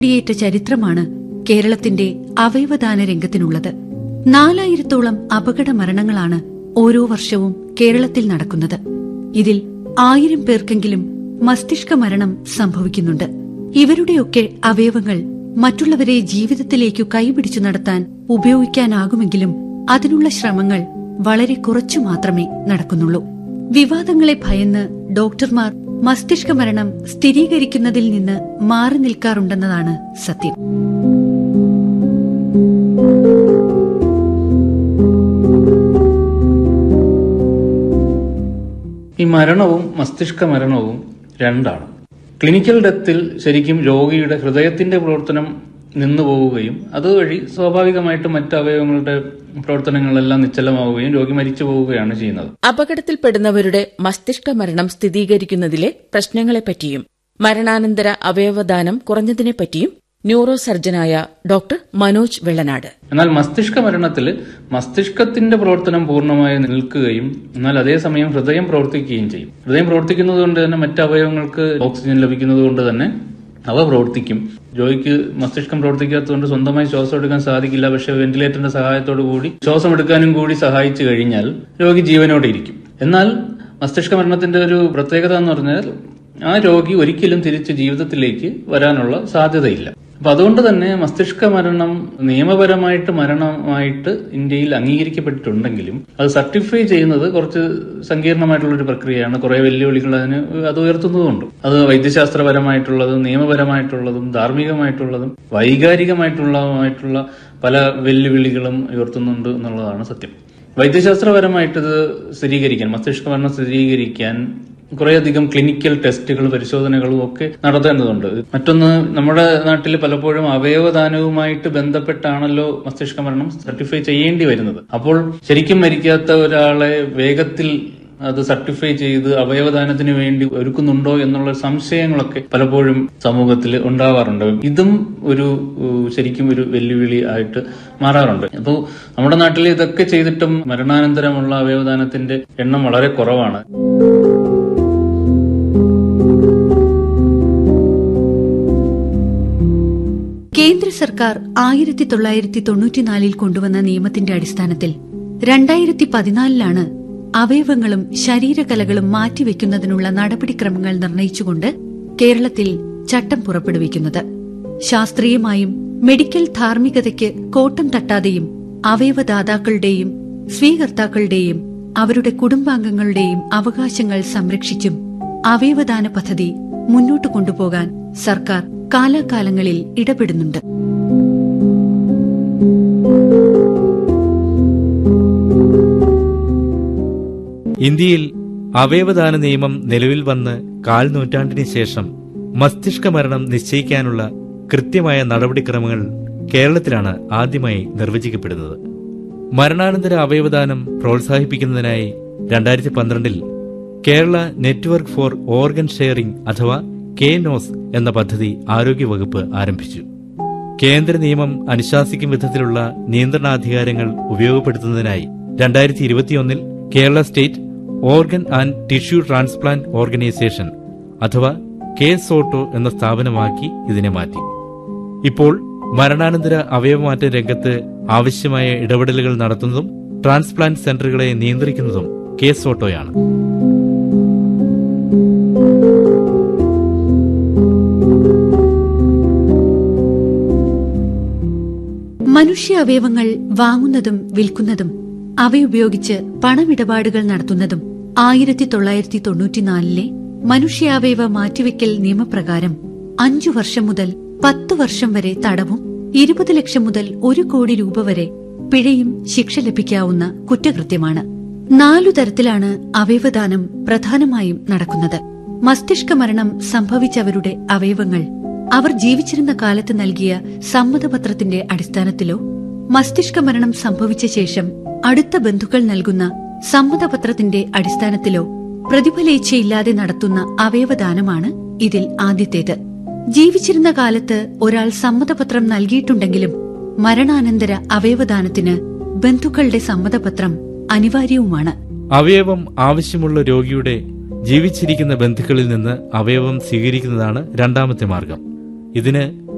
കുടിയേറ്റ ചരിത്രമാണ് കേരളത്തിന്റെ അവയവദാന രംഗത്തിനുള്ളത് നാലായിരത്തോളം അപകട മരണങ്ങളാണ് ഓരോ വർഷവും കേരളത്തിൽ നടക്കുന്നത് ഇതിൽ ആയിരം പേർക്കെങ്കിലും മസ്തിഷ്ക മരണം സംഭവിക്കുന്നുണ്ട് ഇവരുടെയൊക്കെ അവയവങ്ങൾ മറ്റുള്ളവരെ ജീവിതത്തിലേക്കു കൈപിടിച്ചു നടത്താൻ ഉപയോഗിക്കാനാകുമെങ്കിലും അതിനുള്ള ശ്രമങ്ങൾ വളരെ കുറച്ചു മാത്രമേ നടക്കുന്നുള്ളൂ വിവാദങ്ങളെ ഭയന്ന് ഡോക്ടർമാർ മസ്തിഷ്ക മരണം സ്ഥിരീകരിക്കുന്നതിൽ നിന്ന് മാറി നിൽക്കാറുണ്ടെന്നതാണ് സത്യം ഈ മരണവും മസ്തിഷ്ക മരണവും രണ്ടാണ് ക്ലിനിക്കൽ ഡെത്തിൽ ശരിക്കും രോഗിയുടെ ഹൃദയത്തിന്റെ പ്രവർത്തനം നിന്നു പോവുകയും അതുവഴി സ്വാഭാവികമായിട്ടും മറ്റ് അവയവങ്ങളുടെ പ്രവർത്തനങ്ങളെല്ലാം നിശ്ചലമാവുകയും രോഗി മരിച്ചു പോവുകയാണ് ചെയ്യുന്നത് അപകടത്തിൽപ്പെടുന്നവരുടെ മസ്തിഷ്ക മരണം സ്ഥിരീകരിക്കുന്നതിലെ പ്രശ്നങ്ങളെപ്പറ്റിയും മരണാനന്തര അവയവദാനം കുറഞ്ഞതിനെപ്പറ്റിയും ന്യൂറോ സർജനായ ഡോക്ടർ മനോജ് വെള്ളനാട് എന്നാൽ മസ്തിഷ്ക മരണത്തിൽ മസ്തിഷ്കത്തിന്റെ പ്രവർത്തനം പൂർണ്ണമായി നിൽക്കുകയും എന്നാൽ അതേസമയം ഹൃദയം പ്രവർത്തിക്കുകയും ചെയ്യും ഹൃദയം പ്രവർത്തിക്കുന്നത് കൊണ്ട് തന്നെ മറ്റ് അവയവങ്ങൾക്ക് ഓക്സിജൻ ലഭിക്കുന്നത് കൊണ്ട് തന്നെ അവ പ്രവർത്തിക്കും ജോയിക്ക് മസ്തിഷ്കം പ്രവർത്തിക്കാത്തതുകൊണ്ട് സ്വന്തമായി ശ്വാസം എടുക്കാൻ സാധിക്കില്ല പക്ഷെ വെന്റിലേറ്ററിന്റെ സഹായത്തോടു കൂടി ശ്വാസം എടുക്കാനും കൂടി സഹായിച്ചു കഴിഞ്ഞാൽ രോഗി ജീവനോടെ ഇരിക്കും എന്നാൽ മസ്തിഷ്ക മരണത്തിന്റെ ഒരു പ്രത്യേകത എന്ന് പറഞ്ഞാൽ ആ രോഗി ഒരിക്കലും തിരിച്ച് ജീവിതത്തിലേക്ക് വരാനുള്ള സാധ്യതയില്ല അപ്പൊ അതുകൊണ്ട് തന്നെ മസ്തിഷ്ക മരണം നിയമപരമായിട്ട് മരണമായിട്ട് ഇന്ത്യയിൽ അംഗീകരിക്കപ്പെട്ടിട്ടുണ്ടെങ്കിലും അത് സർട്ടിഫൈ ചെയ്യുന്നത് കുറച്ച് സങ്കീർണമായിട്ടുള്ള ഒരു പ്രക്രിയയാണ് കുറെ വെല്ലുവിളികൾ അതിന് അത് ഉയർത്തുന്നതുണ്ട് അത് വൈദ്യശാസ്ത്രപരമായിട്ടുള്ളതും നിയമപരമായിട്ടുള്ളതും ധാർമ്മികമായിട്ടുള്ളതും വൈകാരികമായിട്ടുള്ളതുമായിട്ടുള്ള പല വെല്ലുവിളികളും ഉയർത്തുന്നുണ്ട് എന്നുള്ളതാണ് സത്യം വൈദ്യശാസ്ത്രപരമായിട്ട് ഇത് സ്ഥിരീകരിക്കാൻ മസ്തിഷ്ക മരണം സ്ഥിരീകരിക്കാൻ കുറേയധികം ക്ലിനിക്കൽ ടെസ്റ്റുകൾ പരിശോധനകളും ഒക്കെ നടത്തേണ്ടതുണ്ട് മറ്റൊന്ന് നമ്മുടെ നാട്ടിൽ പലപ്പോഴും അവയവദാനവുമായിട്ട് ബന്ധപ്പെട്ടാണല്ലോ മസ്തിഷ്ക മരണം സർട്ടിഫൈ ചെയ്യേണ്ടി വരുന്നത് അപ്പോൾ ശരിക്കും മരിക്കാത്ത ഒരാളെ വേഗത്തിൽ അത് സർട്ടിഫൈ ചെയ്ത് അവയവദാനത്തിന് വേണ്ടി ഒരുക്കുന്നുണ്ടോ എന്നുള്ള സംശയങ്ങളൊക്കെ പലപ്പോഴും സമൂഹത്തിൽ ഉണ്ടാവാറുണ്ട് ഇതും ഒരു ഉം, ശരിക്കും ഒരു വെല്ലുവിളി ആയിട്ട് മാറാറുണ്ട് അപ്പോൾ നമ്മുടെ നാട്ടിൽ ഇതൊക്കെ ചെയ്തിട്ടും മരണാനന്തരമുള്ള അവയവദാനത്തിന്റെ എണ്ണം വളരെ കുറവാണ് കേന്ദ്ര സർക്കാർ ആയിരത്തി തൊള്ളായിരത്തി തൊണ്ണൂറ്റിനാലിൽ കൊണ്ടുവന്ന നിയമത്തിന്റെ അടിസ്ഥാനത്തിൽ രണ്ടായിരത്തി പതിനാലിലാണ് അവയവങ്ങളും ശരീരകലകളും മാറ്റിവെക്കുന്നതിനുള്ള നടപടിക്രമങ്ങൾ നിർണയിച്ചുകൊണ്ട് കേരളത്തിൽ ചട്ടം പുറപ്പെടുവിക്കുന്നത് ശാസ്ത്രീയമായും മെഡിക്കൽ ധാർമ്മികതയ്ക്ക് കോട്ടം തട്ടാതെയും അവയവദാതാക്കളുടെയും സ്വീകർത്താക്കളുടെയും അവരുടെ കുടുംബാംഗങ്ങളുടെയും അവകാശങ്ങൾ സംരക്ഷിച്ചും അവയവദാന പദ്ധതി മുന്നോട്ട് കൊണ്ടുപോകാൻ സർക്കാർ കാലാകാലങ്ങളിൽ ഇടപെടുന്നുണ്ട് ഇന്ത്യയിൽ അവയവദാന നിയമം നിലവിൽ വന്ന് കാൽ നൂറ്റാണ്ടിന് ശേഷം മസ്തിഷ്ക മരണം നിശ്ചയിക്കാനുള്ള കൃത്യമായ നടപടിക്രമങ്ങൾ കേരളത്തിലാണ് ആദ്യമായി നിർവചിക്കപ്പെടുന്നത് മരണാനന്തര അവയവദാനം പ്രോത്സാഹിപ്പിക്കുന്നതിനായി രണ്ടായിരത്തി പന്ത്രണ്ടിൽ Kerala network for organ sharing അഥവാ കെ നോസ് എന്ന പദ്ധതി ആരോഗ്യവകുപ്പ് ആരംഭിച്ചു കേന്ദ്ര നിയമം അനുശാസിക്കും വിധത്തിലുള്ള നിയന്ത്രണാധികാരങ്ങൾ ഉപയോഗപ്പെടുത്തുന്നതിനായി രണ്ടായിരത്തി ഇരുപത്തിയൊന്നിൽ Kerala state organ and tissue transplant organisation അഥവാ കെ സോട്ടോ എന്ന സ്ഥാപനമാക്കി ഇതിനെ മാറ്റി ഇപ്പോൾ മരണാനന്തര അവയവമാറ്റ രംഗത്ത് ആവശ്യമായ ഇടപെടലുകൾ നടത്തുന്നതും ട്രാൻസ്പ്ലാന്റ് സെന്ററുകളെ നിയന്ത്രിക്കുന്നതും കെ സോട്ടോയാണ് മനുഷ്യ അവയവങ്ങൾ വാങ്ങുന്നതും വിൽക്കുന്നതും അവയുപയോഗിച്ച് പണമിടപാടുകൾ നടത്തുന്നതും ആയിരത്തി തൊള്ളായിരത്തി തൊണ്ണൂറ്റിനാലിലെ മനുഷ്യാവയവ മാറ്റിവെക്കൽ നിയമപ്രകാരം അഞ്ചു വർഷം മുതൽ പത്തു വർഷം വരെ തടവും ഇരുപത് ലക്ഷം മുതൽ ഒരു കോടി രൂപ വരെ പിഴയും ശിക്ഷ ലഭിക്കാവുന്ന കുറ്റകൃത്യമാണ് നാലു തരത്തിലാണ് അവയവദാനം പ്രധാനമായും നടക്കുന്നത് മസ്തിഷ്ക മരണം സംഭവിച്ചവരുടെ അവയവങ്ങൾ അവർ ജീവിച്ചിരുന്ന കാലത്ത് നൽകിയ സമ്മതപത്രത്തിന്റെ അടിസ്ഥാനത്തിലോ മസ്തിഷ്ക മരണം സംഭവിച്ച ശേഷം അടുത്ത ബന്ധുക്കൾ നൽകുന്ന സമ്മതപത്രത്തിന്റെ അടിസ്ഥാനത്തിലോ പ്രതിഫലേച്ഛയില്ലാതെ നടത്തുന്ന അവയവദാനമാണ് ഇതിൽ ആദ്യത്തേത് ജീവിച്ചിരുന്ന കാലത്ത് ഒരാൾ സമ്മതപത്രം നൽകിയിട്ടുണ്ടെങ്കിലും മരണാനന്തര അവയവദാനത്തിന് ബന്ധുക്കളുടെ സമ്മതപത്രം അനിവാര്യവുമാണ് അവയവം ആവശ്യമുള്ള രോഗിയുടെ ജീവിച്ചിരിക്കുന്ന ബന്ധുക്കളിൽ നിന്ന് അവയവം സ്വീകരിക്കുന്നതാണ് രണ്ടാമത്തെ മാർഗം ഇതിന്